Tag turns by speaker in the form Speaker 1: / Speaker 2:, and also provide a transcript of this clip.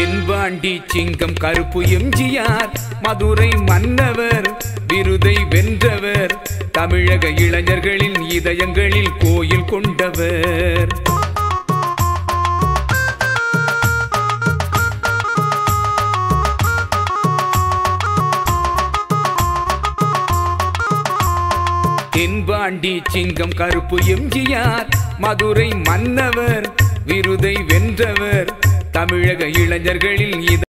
Speaker 1: தென்பாண்டி சிங்கம் கருப்பு எம்ஜிஆர் மதுரை மன்னவர் விருதை வென்றவர் தமிழக இளைஞர்களின் இதயங்களில் கோயில் கொண்டவர் தென்பாண்டி சிங்கம் கருப்பு எம்ஜிஆர் மதுரை மன்னவர் விருதை வென்றவர் தமிழக இளைஞர்களில் இத